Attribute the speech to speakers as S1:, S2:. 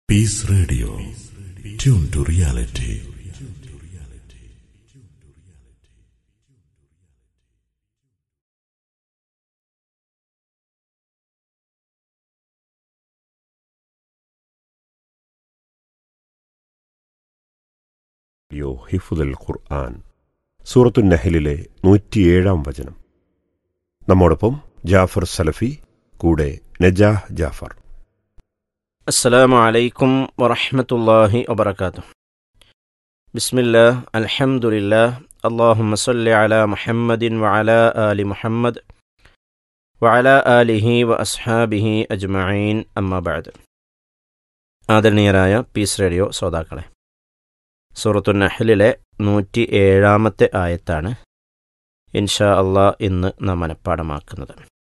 S1: Peace Radio. Tune to reality.
S2: യോ ഹിഫുദൽ ഖുർആൻ സൂറത്തു നഹലിലെ നൂറ്റിയേഴാം വചനം നമ്മോടൊപ്പം ജാഫർ സലഫി കൂടെ നജാഹ് ജാഫർ
S3: السلام عليكم ورحمة الله وبركاته بسم الله الحمد لله اللهم صل على محمد وعلى آل محمد وعلى آله وأصحابه أجمعين أما بعد ആദരണീയരായ പീസ് റേഡിയോ ശ്രോതാക്കളെ സൂറത്തു നഹ്ലിലെ നൂറ്റി ഏഴാമത്തെ ആയത്താണ് ഇൻഷാ അള്ളാഹ് ഇന്ന് നാം മനഃപ്പാടമാക്കുന്നത്